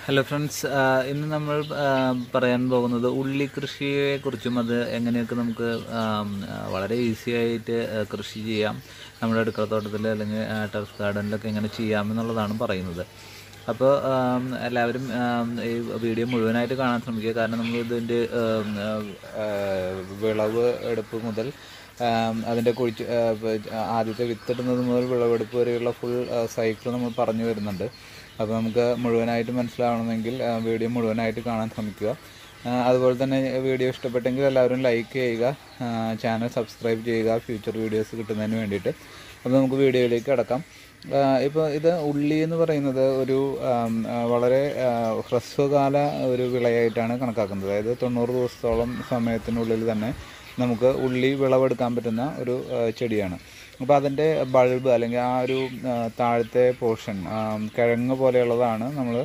hello friends ഇന്ന് നമ്മൾ ആ, പറയാൻ പോകുന്നത് ഉള്ളി കൃഷിയെ കുറിച്ചും അത് എങ്ങനെയൊക്കെ നമുക്ക് ആം, ആ, വളരെ ഈസി ആയിട്ട് ആ, കൃഷി ചെയ്യാം നമ്മുടെ അടുക്കളത്തോട്ടത്തിൽ അല്ലെങ്കിൽ ടെറസ് ഗാർഡനിലൊക്കെ എങ്ങനെ ചെയ്യാം എന്നുള്ളതാണ് പറയുന്നത് അപ്പോൾ ആം, എല്ലാവരും ആം, ഈ വീഡിയോ മുഴുവനായിട്ട് കാണാൻ ശ്രമിക്കുക കാരണം നമ്മൾ ഇതിൻ്റെ ആം, ആ, ആ, വിളവ് എടുപ്പ് മുതൽ ആം, അതിൻ്റെ കുഴിച്ച് ആ, പ- ആദ്യത്തെ വിത്തിടുന്നത് മുതൽ വിളവെടുപ്പ് വരെയുള്ള ഫുൾ സൈക്കിൾ നമ്മൾ പറഞ്ഞു വരുന്നുണ്ട് അപ്പോൾ നമുക്ക് മുഴുവനായിട്ട് മനസ്സിലാവണമെങ്കിൽ ആ, വീഡിയോ മുഴുവനായിട്ട് കാണാൻ ശ്രമിക്കുക ആ, അതുപോലെ തന്നെ വീഡിയോ ഇഷ്ടപ്പെട്ടെങ്കിൽ എല്ലാവരും ലൈക്ക് ചെയ്യുക ആ, ചാനൽ സബ്സ്ക്രൈബ് ചെയ്യുക ഫ്യൂച്ചർ വീഡിയോസ് കിട്ടുന്നതിന് വേണ്ടിയിട്ട് അപ്പോൾ നമുക്ക് വീഡിയോയിലേക്ക് കിടക്കാം ഇപ്പോൾ ഇത് ഉള്ളി എന്ന് പറയുന്നത് ഒരു ആം, ആ, വളരെ ആ, ഹ്രസ്വകാല ഒരു വിളയായിട്ടാണ് കണക്കാക്കുന്നത് അതായത് തൊണ്ണൂറ് ദിവസത്തോളം സമയത്തിനുള്ളിൽ തന്നെ നമുക്ക് ഉള്ളി വിളവെടുക്കാൻ പറ്റുന്ന ഒരു ആ, ചെടിയാണ് അപ്പോൾ അതിൻ്റെ ബൾബ് അല്ലെങ്കിൽ ആ ഒരു ആ, താഴത്തെ പോർഷൻ കിഴങ്ങ് പോലെയുള്ളതാണ് നമ്മൾ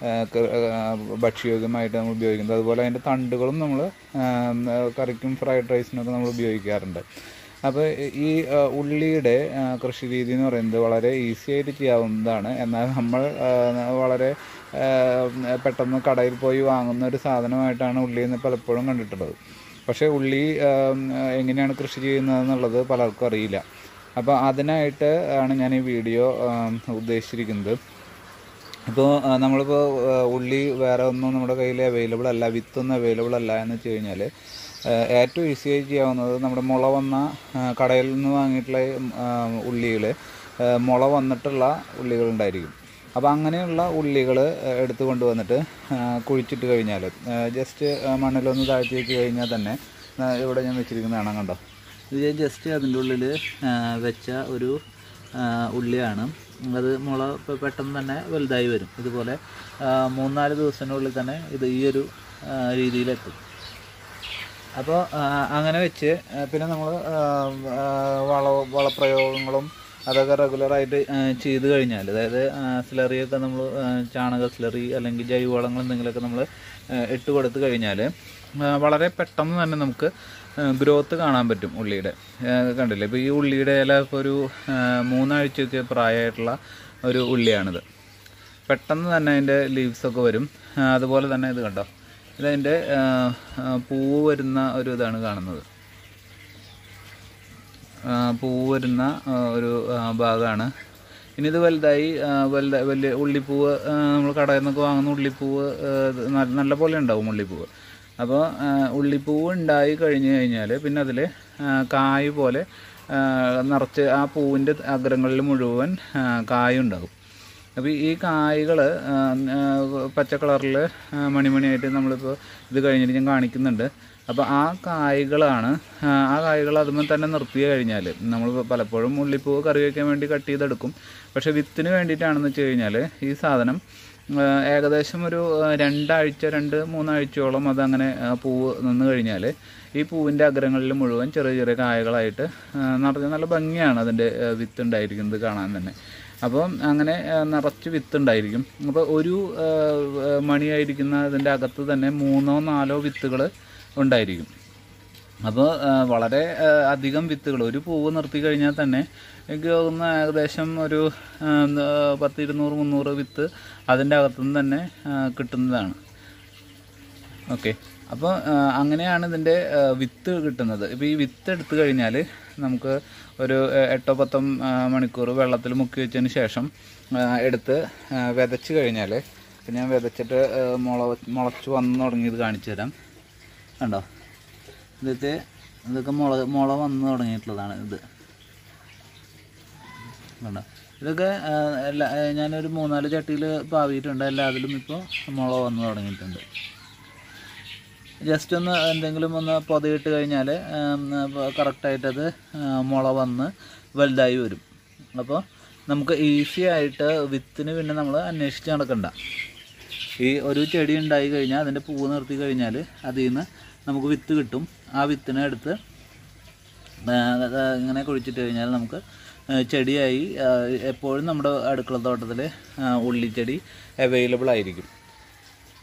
ഭക്ഷ്യയോഗ്യമായിട്ട് നമ്മൾ ഉപയോഗിക്കുന്നത് അതുപോലെ അതിൻ്റെ തണ്ടുകളും നമ്മൾ കറിക്കും ഫ്രൈഡ് റൈസിനൊക്കെ നമ്മൾ ഉപയോഗിക്കാറുണ്ട് അപ്പോൾ ഈ ആ, ഉള്ളിയുടെ ആ, കൃഷി രീതി എന്ന് പറയുന്നത് വളരെ ഈസി ആയിട്ട് ചെയ്യാവുന്നതാണ് എന്നാൽ നമ്മൾ ആ, വളരെ ആ, പെട്ടെന്ന് കടയിൽ പോയി വാങ്ങുന്ന ഒരു സാധനമായിട്ടാണ് ഉള്ളി എന്ന് പലപ്പോഴും കണ്ടിട്ടുള്ളത് പക്ഷേ ഉള്ളി ആ, എങ്ങനെയാണ് കൃഷി ചെയ്യുന്നതെന്നുള്ളത് പലർക്കും അറിയില്ല അപ്പോൾ അതിനായിട്ട് ആണ് ഞാൻ ഈ വീഡിയോ ആ, ഉദ്ദേശിച്ചിരിക്കുന്നത് അപ്പോൾ നമ്മളിപ്പോൾ ആ, ഉള്ളി വേറെ ഒന്നും നമ്മുടെ കയ്യിൽ അവൈലബിൾ അല്ല വിത്തൊന്നും അവൈലബിൾ അല്ല എന്ന് വെച്ച് കഴിഞ്ഞാൽ ഏറ്റവും ഈസി ആയി ചെയ്യാവുന്നത് നമ്മുടെ മുള വന്ന ആ, കടയിൽ നിന്ന് വാങ്ങിയിട്ടുള്ള ഉള്ളികൾ മുള വന്നിട്ടുള്ള ഉള്ളികളുണ്ടായിരിക്കും അപ്പോൾ അങ്ങനെയുള്ള ഉള്ളികൾ എടുത്ത് കൊണ്ടുവന്നിട്ട് ആ, കുഴിച്ചിട്ട് കഴിഞ്ഞാൽ ജസ്റ്റ് മണ്ണിലൊന്ന് താഴ്ത്തി വെച്ച് കഴിഞ്ഞാൽ തന്നെ ആ, ഇവിടെ ഞാൻ വെച്ചിരിക്കുന്നതാണ് കണ്ടോ ഇത് ജസ്റ്റ് അതിൻ്റെ ഉള്ളിൽ വെച്ച ഒരു ആ, ഉള്ളിയാണ് അത് മുള പെ- പെട്ടെന്ന് തന്നെ വലുതായി വരും ഇതുപോലെ ആ, മൂന്നാല് ദിവസത്തിനുള്ളിൽ തന്നെ ഇത് ഈ ഒരു ആ, രീതിയിലെത്തും അപ്പോൾ അങ്ങനെ വെച്ച് ആ, പിന്നെ നമ്മൾ വള വളപ്രയോഗങ്ങളും അതൊക്കെ റെഗുലറായിട്ട് ചെയ്ത് കഴിഞ്ഞാൽ അതായത് സ്ലറിയൊക്കെ നമ്മൾ ചാണക സ്ലറി അല്ലെങ്കിൽ ജൈവവളങ്ങൾ എന്തെങ്കിലുമൊക്കെ നമ്മൾ ഇട്ട് കൊടുത്തു കഴിഞ്ഞാൽ വളരെ പെട്ടെന്ന് തന്നെ നമുക്ക് ഗ്രോത്ത് കാണാൻ പറ്റും ഉള്ളിയുടെ ആ, കണ്ടില്ലേ ഇപ്പോൾ ഈ ഉള്ളിയുടെ ഇല ഇപ്പോൾ ഒരു ആ, മൂന്നാഴ്ചയൊക്കെ പ്രായമായിട്ടുള്ള ഒരു ഉള്ളിയാണിത് പെട്ടെന്ന് തന്നെ അതിൻ്റെ ലീവ്സൊക്കെ വരും ആ, അതുപോലെ തന്നെ ഇത് കണ്ടോ ഇതതിൻ്റെ ആ, ആ, പൂവ് വരുന്ന ഒരു ഇതാണ് കാണുന്നത് ആ, പൂവ് വരുന്ന ആ, ഒരു ആ, ഭാഗമാണ് ഇനി ഇത് വലുതായി ആ, വലുതായി വലിയ ഉള്ളിപ്പൂവ് നമ്മൾ കടയിൽ നിന്നൊക്കെ വാങ്ങുന്ന ഉള്ളിപ്പൂവ് ആ, ഇത് നല്ല- നല്ല പോലെ ഉണ്ടാവും ഉള്ളിപ്പൂവ് അപ്പോൾ ഉള്ളിപ്പൂവ് ഉണ്ടായി കഴിഞ്ഞ് കഴിഞ്ഞാൽ പിന്നെ അതിൽ കായ് പോലെ ആ, നിറച്ച് ആ പൂവിൻ്റെ അഗ്രങ്ങളിൽ മുഴുവൻ ആ, കായുണ്ടാകും അപ്പോൾ ഈ കായ്കൾ പച്ച കളറിൽ മണിമണിയായിട്ട് നമ്മളിപ്പോൾ ഇത് കഴിഞ്ഞിട്ട് ഞാൻ കാണിക്കുന്നുണ്ട് അപ്പോൾ ആ കായ്കളാണ് ആ, ആ കായ്കൾ അതുമ്പോൾ തന്നെ നിർത്തി കഴിഞ്ഞാൽ നമ്മൾ പലപ്പോഴും ഉള്ളിപ്പൂവ് കറി വയ്ക്കാൻ വേണ്ടി കട്ട് ചെയ്തെടുക്കും പക്ഷേ വിത്തിന് വേണ്ടിയിട്ടാണെന്ന് വെച്ച് കഴിഞ്ഞാൽ ഈ സാധനം ആ, ഏകദേശം ഒരു ആ, രണ്ടാഴ്ച രണ്ട് മൂന്നാഴ്ചയോളം അതങ്ങനെ ആ, പൂവ് നിന്ന് കഴിഞ്ഞാൽ ഈ പൂവിൻ്റെ അഗ്രങ്ങളിൽ മുഴുവൻ ചെറിയ ചെറിയ കായകളായിട്ട് ആ, നിറഞ്ഞ നല്ല ഭംഗിയാണ് അതിൻ്റെ ആ, വിത്ത് ഉണ്ടായിരിക്കുന്നത് കാണാൻ തന്നെ അപ്പോൾ അങ്ങനെ ആ, നിറച്ച് വിത്ത് ഉണ്ടായിരിക്കും അപ്പോൾ ഒരു ആ, ആ, മണിയായിരിക്കുന്ന ഇതിൻ്റെ അകത്ത് തന്നെ മൂന്നോ നാലോ വിത്തുകൾ ഉണ്ടായിരിക്കും അപ്പോൾ വളരെ ആ, അധികം വിത്തുകൾ ഒരു പൂവ് നിർത്തി കഴിഞ്ഞാൽ തന്നെ എനിക്ക് തോന്നുന്ന ഏകദേശം ഒരു ആ, എന്താ, പത്ത് ഇരുന്നൂറ് മുന്നൂറ് വിത്ത് അതിൻ്റെ അകത്തുനിന്ന് തന്നെ ആ, കിട്ടുന്നതാണ് ഓക്കെ അപ്പോൾ അങ്ങനെയാണ് ഇതിൻ്റെ ആ, വിത്ത് കിട്ടുന്നത് ഇപ്പോൾ ഈ വിത്ത് എടുത്തു കഴിഞ്ഞാൽ നമുക്ക് ഒരു ആ, എട്ടോ പത്തോ ആ, മണിക്കൂർ വെള്ളത്തിൽ മുക്കി വെച്ചതിന് ശേഷം ആ, എടുത്ത് ആ, വിതച്ച് കഴിഞ്ഞാൽ ഇപ്പം ഞാൻ വിതച്ചിട്ട് ആ, മുള മുളച്ച് വന്ന് തുടങ്ങിയത് കാണിച്ചു തരാം കണ്ടോ ഇതൊക്കെ ഇതൊക്കെ മുള മുള വന്ന് തുടങ്ങിയിട്ടുള്ളതാണ് ഇത് കണ്ടോ ഇതൊക്കെ ആ, എല്ലാ ആ, ഞാനൊരു മൂന്നാല് ചട്ടിയിൽ പാവിയിട്ടുണ്ട് എല്ലാത്തിലും ഇപ്പോൾ മുള വന്ന് തുടങ്ങിയിട്ടുണ്ട് ജസ്റ്റ് ഒന്ന് എന്തെങ്കിലും ഒന്ന് പൊതയിട്ട് കഴിഞ്ഞാൽ കറക്റ്റായിട്ടത് മുള വന്ന് വലുതായി വരും അപ്പോൾ നമുക്ക് ഈസി ആയിട്ട് വിത്തിന് പിന്നെ നമ്മൾ അന്വേഷിച്ച് നടക്കണ്ട ഈ ഒരു ചെടി ഉണ്ടായി കഴിഞ്ഞാൽ അതിൻ്റെ പൂവ് നിർത്തി കഴിഞ്ഞാൽ അതിൽ നിന്ന് നമുക്ക് വിത്ത് കിട്ടും ആ വിത്തിനെ എടുത്ത് ആ, ആ, ഇങ്ങനെ കുഴിച്ചിട്ട് കഴിഞ്ഞാൽ നമുക്ക് ആ, ചെടിയായി ആ, എപ്പോഴും നമ്മുടെ അടുക്കള തോട്ടത്തിൽ ഉള്ളിച്ചെടി അവൈലബിൾ ആയിരിക്കും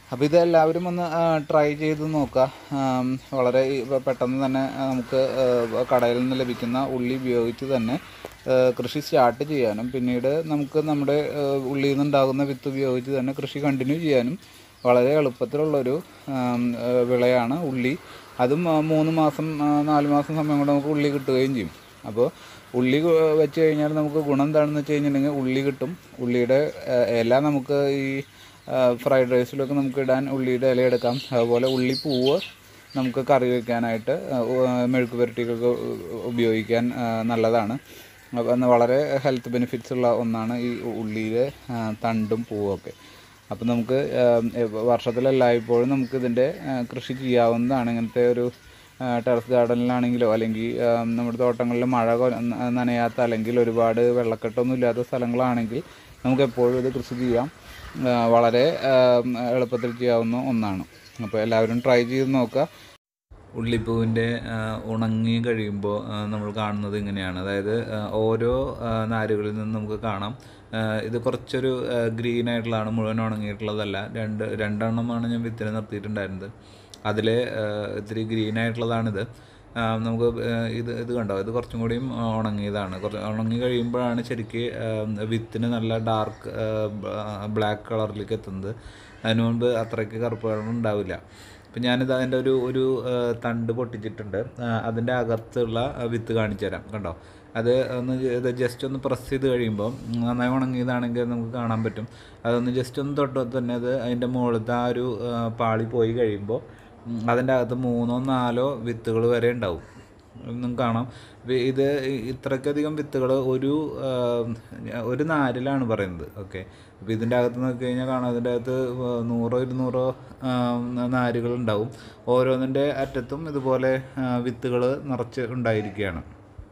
അപ്പോൾ ഇത് എല്ലാവരും ഒന്ന് ട്രൈ ചെയ്ത് നോക്കുക ആം, വളരെ ഈ പെ- പെട്ടെന്ന് തന്നെ ആ, നമുക്ക് ആ, കടയിൽ നിന്ന് ലഭിക്കുന്ന ഉള്ളി ഉപയോഗിച്ച് തന്നെ ആ, കൃഷി സ്റ്റാർട്ട് ചെയ്യാനും പിന്നീട് നമുക്ക് നമ്മുടെ ആ, ഉള്ളിയിൽ നിന്നുണ്ടാകുന്ന വിത്ത് ഉപയോഗിച്ച് തന്നെ കൃഷി കണ്ടിന്യൂ ചെയ്യാനും വളരെ എളുപ്പത്തിലുള്ളൊരു ആം, ആ, വിളയാണ് ഉള്ളി അതും ആ, മൂന്ന് മാസം ആ, നാല് മാസം സമയം കൊണ്ട് നമുക്ക് ഉള്ളി കിട്ടുകയും ചെയ്യും അപ്പോൾ ഉള്ളി കു- വെച്ച് കഴിഞ്ഞാൽ നമുക്ക് ഗുണം എന്താണെന്ന് വെച്ച് കഴിഞ്ഞിട്ടുണ്ടെങ്കിൽ ഉള്ളി കിട്ടും ഉള്ളിയുടെ ആ, ഇല നമുക്ക് ഈ ഫ്രൈഡ് റൈസിലൊക്കെ നമുക്ക് ഇടാൻ ഉള്ളിയുടെ ഇല എടുക്കാം അതുപോലെ ഉള്ളിപ്പൂവ് നമുക്ക് കറി വയ്ക്കാനായിട്ട് ആ, ഉ- മെഴുക്ക് പുരട്ടിക്കൊക്കെ ഉപയോഗിക്കാൻ ആ, നല്ലതാണ് അപ്പോൾ അന്ന് വളരെ ഹെൽത്ത് ബെനിഫിറ്റ്സ് ഉള്ള ഒന്നാണ് ഈ ഉള്ളിയുടെ ആ, തണ്ടും പൂവും ഒക്കെ അപ്പോൾ നമുക്ക് ആ, വർഷത്തിലെല്ലായ്പ്പോഴും നമുക്ക് ഇതിൻ്റെ ആ, കൃഷി ചെയ്യാവുന്നതാണ് ഇങ്ങനത്തെ ഒരു ടെറസ് ഗാർഡനിലാണെങ്കിലോ അല്ലെങ്കിൽ ആ, നമ്മുടെ തോട്ടങ്ങളിൽ മഴ കൊ- ന- നനയാത്ത അല്ലെങ്കിൽ ഒരുപാട് വെള്ളക്കെട്ടൊന്നും ഇല്ലാത്ത സ്ഥലങ്ങളാണെങ്കിൽ നമുക്ക് എപ്പോഴും ഇത് കൃഷി ചെയ്യാം ആ, വളരെ ആ, എളുപ്പത്തിൽ ചെയ്യാവുന്ന ഒന്നാണ് അപ്പോൾ എല്ലാവരും ട്രൈ ചെയ്ത് നോക്കുക ഉള്ളിപ്പൂവിൻ്റെ ഉണങ്ങി കഴിയുമ്പോൾ നമ്മൾ കാണുന്നത് ഇങ്ങനെയാണ് അതായത് ആ, ഓരോ ആ, നാരുകളിൽ നിന്നും നമുക്ക് കാണാം ആ, ഇത് കുറച്ചൊരു ഗ്രീൻ ആയിട്ടുള്ളതാണ് മുഴുവൻ ഉണങ്ങിയിട്ടുള്ളതല്ല രണ്ട് രണ്ടെണ്ണമാണ് ഞാൻ വിത്തിന് നിർത്തിയിട്ടുണ്ടായിരുന്നത് അതിൽ ഇത്തിരി ഗ്രീൻ ആയിട്ടുള്ളതാണിത് ആ, നമുക്ക് ആ, ഇത് ഇത് കണ്ടോ ഇത് കുറച്ചും കൂടിയും ആ, ഉണങ്ങിയതാണ് കുറച്ച് ഉണങ്ങി കഴിയുമ്പോഴാണ് ശരിക്ക് ആ, വിത്തിന് നല്ല ഡാർക്ക് ബ്ലാക്ക് കളറിലേക്ക് എത്തുന്നത് അതിനു മുൻപ് അത്രയ്ക്ക് കറുപ്പ് കളർ ഉണ്ടാവില്ല അപ്പം ഞാനിത് അതിൻ്റെ ഒരു ഒരു ആ, തണ്ട് പൊട്ടിച്ചിട്ടുണ്ട് ആ, അതിൻ്റെ അകത്തുള്ള ആ, വിത്ത് കാണിച്ചു തരാം കണ്ടോ അത് ഒന്ന് ഇത് ജസ്റ്റ് ഒന്ന് പ്രസ് ചെയ്ത് കഴിയുമ്പോൾ നന്നായി ഉണങ്ങിയതാണെങ്കിൽ നമുക്ക് കാണാൻ പറ്റും അതൊന്ന് ജസ്റ്റ് ഒന്ന് തൊട്ട് തന്നെ അത് അതിൻ്റെ മുകളിലത്തെ ആ ഒരു ആ, പാളി പോയി കഴിയുമ്പോൾ ഉം, അതിൻ്റെ അകത്ത് മൂന്നോ നാലോ വിത്തുകൾ വരെ ഉണ്ടാവും ഒന്നും കാണാം വി- ഇത് ഇ- ഇത്രയ്ക്കധികം വിത്തുകൾ ഒരു ആ, ഒരു നാരിലാണ് പറയുന്നത് ഓക്കെ അപ്പോൾ ഇതിൻ്റെ അകത്ത് നോക്കി കഴിഞ്ഞാൽ കാണാം ഇതിൻ്റെ അകത്ത് നൂറോ ഇരുന്നൂറോ നാരുകൾ ഉണ്ടാവും ഓരോന്നിൻ്റെ അറ്റത്തും ഇതുപോലെ വിത്തുകൾ നിറച്ച് ഉണ്ടായിരിക്കുകയാണ്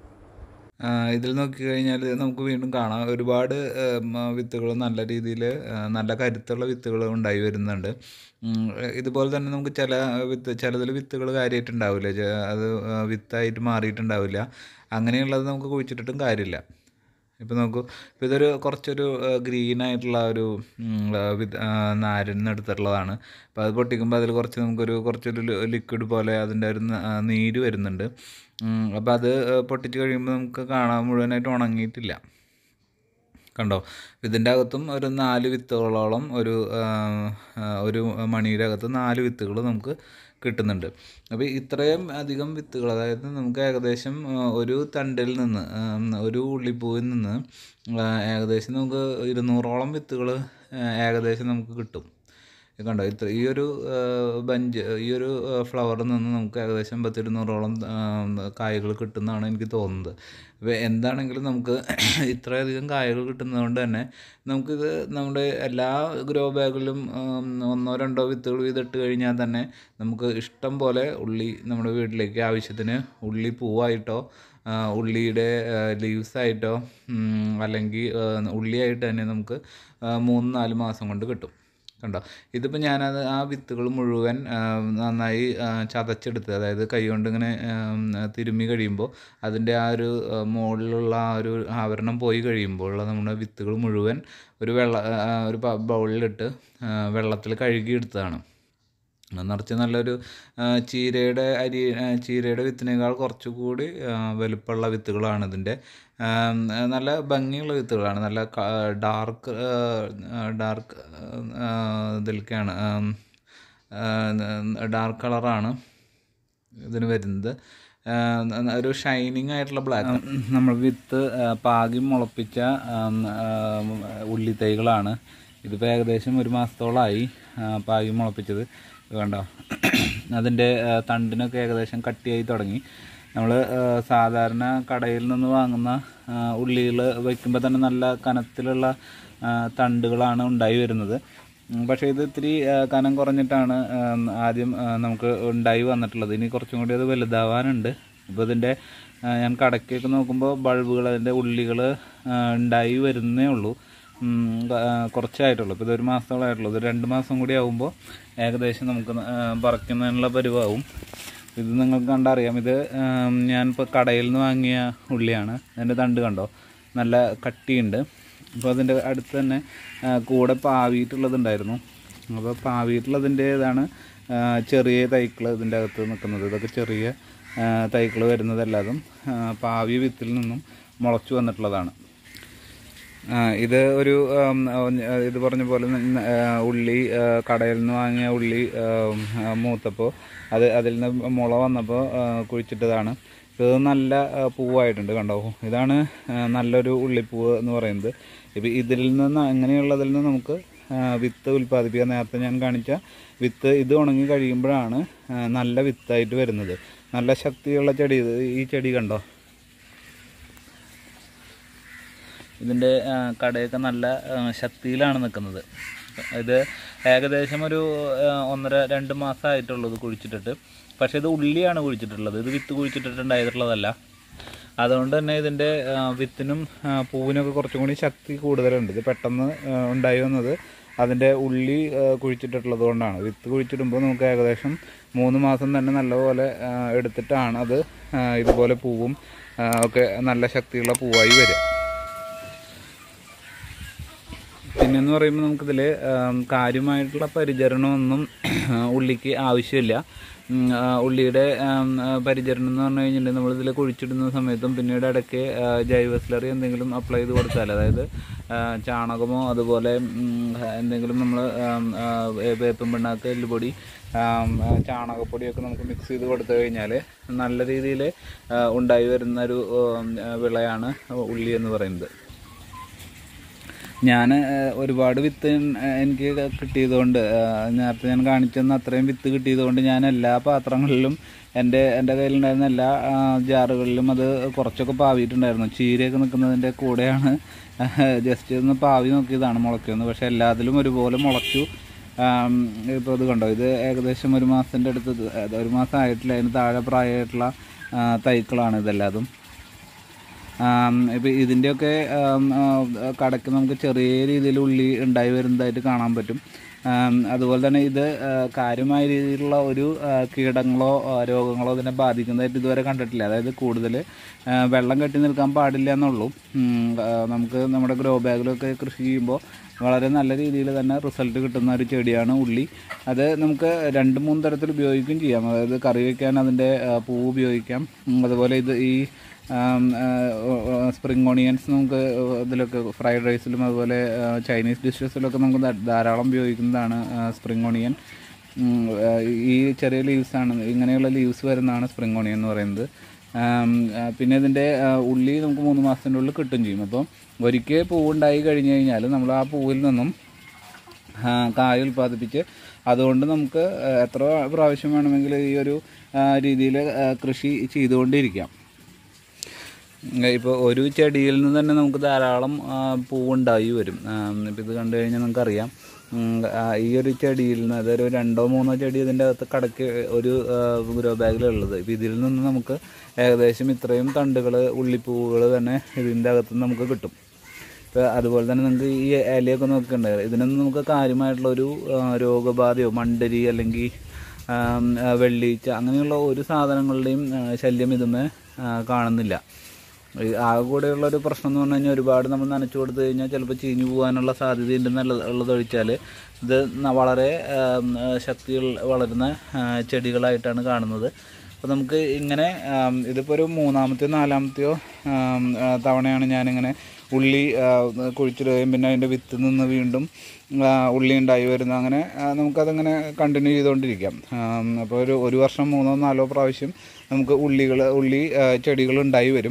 ആ, ഇതിൽ നോക്കിക്കഴിഞ്ഞാൽ നമുക്ക് വീണ്ടും കാണാം ഒരുപാട് വിത്തുകൾ നല്ല രീതിയിൽ നല്ല കരുത്തുള്ള വിത്തുകൾ ഉണ്ടായി വരുന്നുണ്ട് ഉം, ഇതുപോലെ തന്നെ നമുക്ക് ചില വിത്ത് ചിലതിൽ വിത്തുകൾ കാര്യമായിട്ടുണ്ടാവില്ല ചെ- അത് ആ, വിത്തായിട്ട് മാറിയിട്ടുണ്ടാവില്ല അങ്ങനെയുള്ളത് നമുക്ക് കുഴിച്ചിട്ടിട്ടും കാര്യമില്ല ഇപ്പോൾ നോക്കൂ ഇപ്പോൾ ഇതൊരു കുറച്ചൊരു ഗ്രീൻ ആയിട്ടുള്ള ഒരു ഉം, ആ, വിത്ത് ആ, നാരിൽ നിന്ന് എടുത്തിട്ടുള്ളതാണ് അപ്പോൾ അത് പൊട്ടിക്കുമ്പോൾ അതിൽ കുറച്ച് നമുക്കൊരു കുറച്ചൊരു ലിക്വിഡ് പോലെ അതിൻ്റെ ഒരു ന- ആ, നീര് വരുന്നുണ്ട് അപ്പോൾ അത് ആ, പൊട്ടിച്ച് കഴിയുമ്പോൾ നമുക്ക് കാണാൻ മുഴുവനായിട്ട് ഉണങ്ങിയിട്ടില്ല കണ്ടോ ഇതിൻ്റെ അകത്തും ഒരു നാല് വിത്തുകളോളം ഒരു ആ, ആ, ഒരു മണിയുടെ അകത്ത് നാല് വിത്തുകൾ നമുക്ക് കിട്ടുന്നുണ്ട് അപ്പോൾ ഇത്രയും അധികം വിത്തുകൾ അതായത് നമുക്ക് ഏകദേശം ആ, ഒരു തണ്ടിൽ നിന്ന് ആ, ഒരു ഉള്ളിപ്പൂവിൽ നിന്ന് ആ, ഏകദേശം നമുക്ക് ഇരുന്നൂറോളം വിത്തുകൾ ഏകദേശം നമുക്ക് കിട്ടും ഇത് കണ്ടോ ഇത്ര ഈ ഒരു ബഞ്ച് ഈ ഒരു ഫ്ലവറിൽ നിന്ന് നമുക്ക് ഏകദേശം പത്തിരുന്നൂറോളം കായകൾ കിട്ടുന്നതാണ് എനിക്ക് തോന്നുന്നത് അപ്പോൾ എന്താണെങ്കിലും നമുക്ക് ഇത്രയധികം കായകൾ കിട്ടുന്നതുകൊണ്ട് തന്നെ നമുക്കിത് നമ്മുടെ എല്ലാ ഗ്രോ ബാഗിലും ഉം, ഒന്നോ രണ്ടോ വിത്തുകൾ വീതിട്ട് കഴിഞ്ഞാൽ തന്നെ നമുക്ക് ഇഷ്ടം പോലെ ഉള്ളി നമ്മുടെ വീട്ടിലേക്ക് ആവശ്യത്തിന് ഉള്ളി പൂവായിട്ടോ ആ, ഉള്ളിയുടെ ലീവ്സ് ആയിട്ടോ ഉം, അല്ലെങ്കിൽ ആ, ഉള്ളിയായിട്ട് തന്നെ നമുക്ക് ആ, മൂന്ന് നാല് മാസം കൊണ്ട് കിട്ടും കണ്ടോ ഇതിപ്പോൾ ഞാനത് ആ വിത്തുകൾ മുഴുവൻ ആ, നന്നായി ആ, ചതച്ചെടുത്ത് അതായത് കൈ കൊണ്ട് ഇങ്ങനെ ആം, തിരുമ്മി കഴിയുമ്പോൾ അതിൻ്റെ ആ ഒരു ആ, മുകളിലുള്ള ആ ഒരു ആവരണം പോയി കഴിയുമ്പോൾ ഉള്ള നമ്മുടെ വിത്തുകൾ മുഴുവൻ ഒരു വെള്ള ആ, ഒരു പ- ബൗളിലിട്ട് ആ, വെള്ളത്തിൽ കഴുകിയെടുത്തതാണ് നിറച്ച് നല്ലൊരു ആ, ചീരയുടെ അരി ആ, ചീരയുടെ വിത്തിനേക്കാൾ കുറച്ചുകൂടി ആ, വലുപ്പമുള്ള വിത്തുകളാണ് ഇതിൻ്റെ ആം, ആ, നല്ല ഭംഗിയുള്ള വിത്തുകളാണ് നല്ല ഡാർക്ക് ഡാർക്ക് ഇതിലേക്കാണ് ഡാർക്ക് കളറാണ് ഇതിന് വരുന്നത് ആ, ന- ഒരു ഷൈനിങ് ആയിട്ടുള്ള ബ്ലാക്ക് നമ്മൾ വിത്ത് ആ, പാകി മുളപ്പിച്ച ആം, ആ, ഉള്ളിത്തൈകളാണ് ഇതിപ്പോൾ ഏകദേശം ഒരു മാസത്തോളമായി ആ, പാകി മുളപ്പിച്ചത് ഇത് കണ്ടോ അതിൻ്റെ ആ, തണ്ടിനൊക്കെ ഏകദേശം കട്ടിയായി തുടങ്ങി നമ്മൾ സാധാരണ കടയിൽ നിന്ന് വാങ്ങുന്ന ഉള്ളികൾ വയ്ക്കുമ്പോൾ തന്നെ നല്ല കനത്തിലുള്ള ആ, തണ്ടുകളാണ് ഉണ്ടായി വരുന്നത് ഉം, പക്ഷേ ഇത് ഇത്തിരി ആ, കനം കുറഞ്ഞിട്ടാണ് ആ, ആദ്യം ആ, നമുക്ക് ഉണ്ടായി വന്നിട്ടുള്ളത് ഇനി കുറച്ചും കൂടി അത് വലുതാവാനുണ്ട് ഇപ്പോൾ ഇതിൻ്റെ ആ, ഞാൻ കടക്കൊക്കെ നോക്കുമ്പോൾ ബൾബുകൾ അതിൻ്റെ ഉള്ളികൾ ഉണ്ടായി വരുന്നേ ഉള്ളൂ ഉം, ക- ആ, കുറച്ചായിട്ടുള്ളൂ ഇപ്പോൾ ഇതൊരു മാസത്തോളമായിട്ടുള്ളൂ ഇത് രണ്ട് മാസം കൂടി ആകുമ്പോൾ ഏകദേശം നമുക്ക് ന- ആ, പറിക്കുന്നതിനുള്ള പരുവാവും ഇത് നിങ്ങൾക്ക് കണ്ടറിയാം ഇത് ആം, ഞാനിപ്പോൾ കടയിൽ നിന്ന് വാങ്ങിയ ഉള്ളിയാണ് അതിൻ്റെ തണ്ട് കണ്ടോ നല്ല കട്ടിയുണ്ട് അപ്പോൾ അതിൻ്റെ അടുത്ത് തന്നെ ആ, കൂടെ പാവിയിട്ടുള്ളതുണ്ടായിരുന്നു അപ്പോൾ പാവിയിട്ടുള്ളതിൻ്റേതാണ് ചെറിയ തൈക്കൾ ഇതിൻ്റെ അകത്ത് നിൽക്കുന്നത് ഇതൊക്കെ ചെറിയ തൈക്കൾ വരുന്നതല്ലാതും ആ, പാവി വിത്തിൽ നിന്നും മുളച്ചു വന്നിട്ടുള്ളതാണ് ആ, ഇത് ഒരു ആം, ആ, ഇത് പറഞ്ഞ പോലെ ന- ആ, ഉള്ളി ആ, കടയിൽ നിന്ന് വാങ്ങിയ ഉള്ളി ആം, ആ, മൂത്തപ്പോൾ അത് അതിൽ നിന്ന് മുള വന്നപ്പോൾ ആ, കുഴിച്ചിട്ടതാണ് ഇത് നല്ല ആ, പൂവായിട്ടുണ്ട് കണ്ടോ ഇതാണ് ആ, നല്ലൊരു ഉള്ളിപ്പൂവ് എന്ന് പറയുന്നത് ഇപ്പം ഇതിൽ നിന്ന് അങ്ങനെയുള്ളതിൽ നിന്ന് നമുക്ക് ആ, വിത്ത് ഉൽപ്പാദിപ്പിക്കാൻ നേരത്തെ ഞാൻ കാണിച്ച വിത്ത് ഇത് ഉണങ്ങി കഴിയുമ്പോഴാണ് ആ, നല്ല വിത്തായിട്ട് വരുന്നത് നല്ല ശക്തിയുള്ള ചെടി ഇത് ഈ ചെടി കണ്ടോ ഇതിൻ്റെ കടയൊക്കെ നല്ല ആ, ശക്തിയിലാണ് നിൽക്കുന്നത് ഇത് ഏകദേശം ഒരു ആ, ഒന്നര രണ്ട് മാസമായിട്ടുള്ളൂ ഇത് കുഴിച്ചിട്ടിട്ട് പക്ഷേ ഇത് ഉള്ളിയാണ് കുഴിച്ചിട്ടുള്ളത് ഇത് വിത്ത് കുഴിച്ചിട്ടിട്ടുണ്ടായിട്ടുള്ളതല്ല അതുകൊണ്ട് തന്നെ ഇതിൻ്റെ ആ, വിത്തിനും ആ, പൂവിനൊക്കെ കുറച്ചും കൂടി ശക്തി കൂടുതലുണ്ട് ഇത് പെട്ടെന്ന് ആ, ഉണ്ടായി വന്നത് അതിൻ്റെ ഉള്ളി ആ, കുഴിച്ചിട്ടിട്ടുള്ളത് കൊണ്ടാണ് വിത്ത് കുഴിച്ചിടുമ്പോൾ നമുക്ക് ഏകദേശം മൂന്ന് മാസം തന്നെ നല്ലപോലെ ആ, എടുത്തിട്ടാണ് അത് ആ, ഇതുപോലെ പൂവും ആ, ഒക്കെ നല്ല ശക്തിയുള്ള പൂവായി വരിക പിന്നെന്ന് പറയുമ്പോൾ നമുക്കിതിൽ കാര്യമായിട്ടുള്ള പരിചരണമൊന്നും ഉള്ളിക്ക് ആവശ്യമില്ല ഉം, ആ, ഉള്ളിയുടെ ആം, ആ, പരിചരണം എന്ന് പറഞ്ഞു കഴിഞ്ഞിട്ടുണ്ടെങ്കിൽ നമ്മളിതിൽ കുഴിച്ചിടുന്ന സമയത്തും പിന്നീട് ഇടയ്ക്ക് ആ, ജൈവ സ്ലറി എന്തെങ്കിലും അപ്ലൈ ചെയ്ത് കൊടുത്താൽ അതായത് ആ, ചാണകമോ അതുപോലെ ഉം, എന്തെങ്കിലും നമ്മൾ വേപ്പൻ പിണ്ണാക്ക് എല്ലുപൊടി ആം, ആ, ചാണകപ്പൊടിയൊക്കെ നമുക്ക് മിക്സ് ചെയ്ത് കൊടുത്തു കഴിഞ്ഞാൽ നല്ല രീതിയിൽ ഉണ്ടായി വരുന്ന ഒരു ഉം, ആ, വിളയാണ് ഉള്ളി എന്ന് പറയുന്നത് ഞാൻ ഒരുപാട് വിത്ത് ഏഹ്, എനിക്ക് കിട്ടിയതുകൊണ്ട് ഏഹ്, നേരത്തെ ഞാൻ കാണിച്ചെന്ന അത്രയും വിത്ത് കിട്ടിയതുകൊണ്ട് ഞാൻ എല്ലാ പാത്രങ്ങളിലും എൻ്റെ എൻ്റെ കയ്യിലുണ്ടായിരുന്ന എല്ലാ ആ, ജാറുകളിലും അത് കുറച്ചൊക്കെ പാവിയിട്ടുണ്ടായിരുന്നു ചീരയൊക്കെ നിൽക്കുന്നതിൻ്റെ കൂടെയാണ് ജസ്റ്റ് ഒന്ന് പാവി നോക്കിയതാണ് മുളയ്ക്കുന്നത് പക്ഷേ എല്ലാത്തിലും ഒരുപോലെ മുളച്ചു ഇപ്പോൾ ഇത് കണ്ടോ ഇത് ഏകദേശം ഒരു മാസത്തിൻ്റെ അടുത്ത് ഇത് അത് ഒരു മാസം ആയിട്ടില്ല അതിന് താഴെ പ്രായമായിട്ടുള്ള ആ, തൈക്കളാണ് ഇതെല്ലാതും ഇപ്പം ഇതിൻ്റെയൊക്കെ ആം, ആ, കടയ്ക്ക് നമുക്ക് ചെറിയ രീതിയിൽ ഉള്ളി ഉണ്ടായി വരുന്നതായിട്ട് കാണാൻ പറ്റും ആം, അതുപോലെ തന്നെ ഇത് ആ, കാര്യമായ രീതിയിലുള്ള ഒരു ആ, കീടങ്ങളോ ആ, രോഗങ്ങളോ ഇതിനെ ബാധിക്കുന്നതായിട്ട് ഇതുവരെ കണ്ടിട്ടില്ല അതായത് കൂടുതൽ ആ, വെള്ളം കെട്ടി നിൽക്കാൻ പാടില്ല എന്നുള്ളൂ ഉം, ആ, നമുക്ക് നമ്മുടെ ഗ്രോ ബാഗിലൊക്കെ കൃഷി ചെയ്യുമ്പോൾ വളരെ നല്ല രീതിയിൽ തന്നെ റിസൾട്ട് കിട്ടുന്ന ഒരു ചെടിയാണ് ഉള്ളി അത് നമുക്ക് രണ്ട് മൂന്ന് തരത്തിൽ ഉപയോഗിക്കുകയും ചെയ്യാം അതായത് കറി വയ്ക്കാൻ അതിൻ്റെ ആ, പൂവ് ഉപയോഗിക്കാം ഉം, അതുപോലെ ഇത് ഈ സ്പ്രിംഗ് ഓണിയൻസ് നമുക്ക് ഇതിലൊക്കെ ഫ്രൈഡ് റൈസിലും അതുപോലെ ആ, ചൈനീസ് ഡിഷസിലൊക്കെ നമുക്ക് ധാ- ധാരാളം ഉപയോഗിക്കുന്നതാണ് സ്പ്രിംഗ് ഓണിയൻ ഉം, ആ, ഈ ചെറിയ ലീവ്സാണ് ഇങ്ങനെയുള്ള ലീവ്സ് വരുന്നതാണ് സ്പ്രിംഗ് ഓണിയൻ എന്ന് പറയുന്നത് ആം, ആ, പിന്നെ ഇതിൻ്റെ ആ, ഉള്ളി നമുക്ക് മൂന്ന് മാസത്തിൻ്റെ ഉള്ളിൽ കിട്ടും ചെയ്യും അപ്പോൾ ഒരിക്കൽ പൂവുണ്ടായി കഴിഞ്ഞ് കഴിഞ്ഞാൽ നമ്മൾ ആ പൂവിൽ നിന്നും ആ, കായ ഉൽപ്പാദിപ്പിച്ച് അതുകൊണ്ട് നമുക്ക് ആ, എത്ര പ്രാവശ്യം വേണമെങ്കിലും ഈ ഒരു രീതിയിൽ കൃഷി ചെയ്തുകൊണ്ടിരിക്കാം ഇപ്പോൾ ഒരു ചെടിയിൽ നിന്ന് തന്നെ നമുക്ക് ധാരാളം ആ, പൂവുണ്ടായി വരും ഇപ്പം ഇത് കണ്ടു കഴിഞ്ഞാൽ നമുക്കറിയാം ഉം, ആ, ഈ ഒരു ചെടിയിൽ നിന്ന് അതൊരു രണ്ടോ മൂന്നോ ചെടി ഇതിൻ്റെ അകത്ത് കടക്ക് ഒരു ഗ്രോ ബാഗിലുള്ളത് ഇപ്പം ഇതിൽ നിന്ന് നമുക്ക് ഏകദേശം ഇത്രയും തണ്ടുകൾ ഉള്ളിപ്പൂവുകൾ തന്നെ ഇതിൻ്റെ അകത്ത് നിന്ന് നമുക്ക് കിട്ടും ഇപ്പോൾ അതുപോലെ തന്നെ നിങ്ങൾക്ക് ഈ ഇലയൊക്കെ നോക്കണ്ടേ ഇതിനൊന്നും നമുക്ക് കാര്യമായിട്ടുള്ള ഒരു ആ, രോഗബാധയോ മണ്ടരി അല്ലെങ്കിൽ ആം, ആ, വെള്ളീച്ച അങ്ങനെയുള്ള ഒരു സാധനങ്ങളുടെയും ആ, ശല്യം ഇതുമേ ആ, കാണുന്നില്ല ഈ ആകെ കൂടെയുള്ള ഒരു പ്രശ്നം എന്ന് പറഞ്ഞു കഴിഞ്ഞാൽ ഒരുപാട് നമ്മൾ നനച്ചു കൊടുത്തു കഴിഞ്ഞാൽ ചിലപ്പോൾ ചീഞ്ഞു പോകാനുള്ള സാധ്യതയുണ്ടെന്നുള്ളത് ഉള്ളതൊഴിച്ചാൽ ഇത് ന- വളരെ ആം, ആ, ശക്തികൾ വളരുന്ന ആ, ചെടികളായിട്ടാണ് കാണുന്നത് അപ്പോൾ നമുക്ക് ഇങ്ങനെ ആം, ഇതിപ്പോൾ ഒരു മൂന്നാമത്തെയോ നാലാമത്തെയോ ആം, ആ, തവണയാണ് ഞാനിങ്ങനെ ഉള്ളി ആ, കുഴിച്ചിടുകയും പിന്നെ അതിൻ്റെ വിത്ത് നിന്ന് വീണ്ടും ആ, ഉള്ളി ഉണ്ടായി വരുന്ന അങ്ങനെ ആ, നമുക്കതങ്ങനെ കണ്ടിന്യൂ ചെയ്തുകൊണ്ടിരിക്കാം ആം, അപ്പോൾ ഒരു ഒരു വർഷം മൂന്നോ നാലോ പ്രാവശ്യം നമുക്ക് ഉള്ളികൾ ഉള്ളി ആ, ചെടികൾ ഉണ്ടായി വരും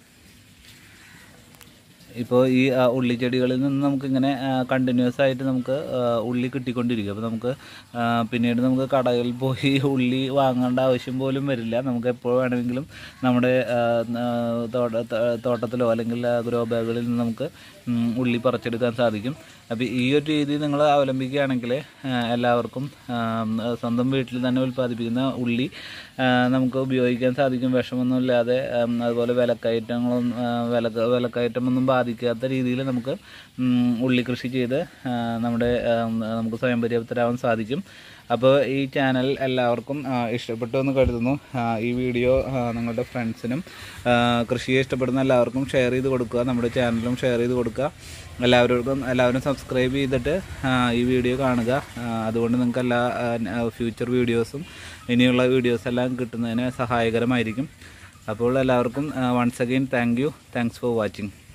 ഇപ്പോൾ ഈ ആ, ഉള്ളിച്ചെടികളിൽ നിന്ന് നമുക്കിങ്ങനെ കണ്ടിന്യൂസ് ആയിട്ട് നമുക്ക് ആ, ഉള്ളി കിട്ടിക്കൊണ്ടിരിക്കും അപ്പോൾ നമുക്ക് ആ, പിന്നീട് നമുക്ക് കടകളിൽ പോയി ഉള്ളി വാങ്ങേണ്ട ആവശ്യം പോലും വരില്ല നമുക്ക് എപ്പോൾ വേണമെങ്കിലും നമ്മുടെ ആ, ആ, തോട്ട- ത- തോട്ടത്തിലോ അല്ലെങ്കിൽ ഗ്രോ ബാഗുകളിൽ നിന്ന് നമുക്ക് ഉം, ഉള്ളി പറിച്ചെടുക്കാൻ സാധിക്കും അപ്പോൾ ഈ ഒരു രീതി നിങ്ങൾ അവലംബിക്കുകയാണെങ്കിൽ ആ, എല്ലാവർക്കും ആ, സ്വന്തം വീട്ടിൽ തന്നെ ഉൽപ്പാദിപ്പിക്കുന്ന ഉള്ളി ആ, നമുക്ക് ഉപയോഗിക്കാൻ സാധിക്കും വിഷമൊന്നുമില്ലാതെ ഉം, അതുപോലെ വിലക്കയറ്റങ്ങളും ആ, വില വിലക്കയറ്റമൊന്നും ബാധിക്കാത്ത രീതിയിൽ നമുക്ക് ഉം, ഉള്ളി കൃഷി ചെയ്ത് ആ, നമ്മുടെ ആ, നമുക്ക് സ്വയം പര്യാപ്തരാവാൻ സാധിക്കും അപ്പോൾ ഈ ചാനൽ എല്ലാവർക്കും ആ, ഇഷ്ടപ്പെട്ടു എന്ന് കരുതുന്നു ആ, ഈ വീഡിയോ ആ, നിങ്ങളുടെ ഫ്രണ്ട്സിനും ആ, കൃഷിയെ ഇഷ്ടപ്പെടുന്ന എല്ലാവർക്കും ഷെയർ ചെയ്ത് കൊടുക്കുക നമ്മുടെ ചാനലും ഷെയർ ചെയ്ത് കൊടുക്കുക എല്ലാവർക്കും എല്ലാവരും സബ്സ്ക്രൈബ് ചെയ്തിട്ട് ആ, ഈ വീഡിയോ കാണുക ആ, അതുകൊണ്ട് നിങ്ങൾക്ക് എല്ലാ ഫ്യൂച്ചർ വീഡിയോസും ഇനിയുള്ള വീഡിയോസ് എല്ലാം കിട്ടുന്നതിന് സഹായകരമായിരിക്കും അപ്പോൾ എല്ലാവർക്കും once again thank you thanks for watching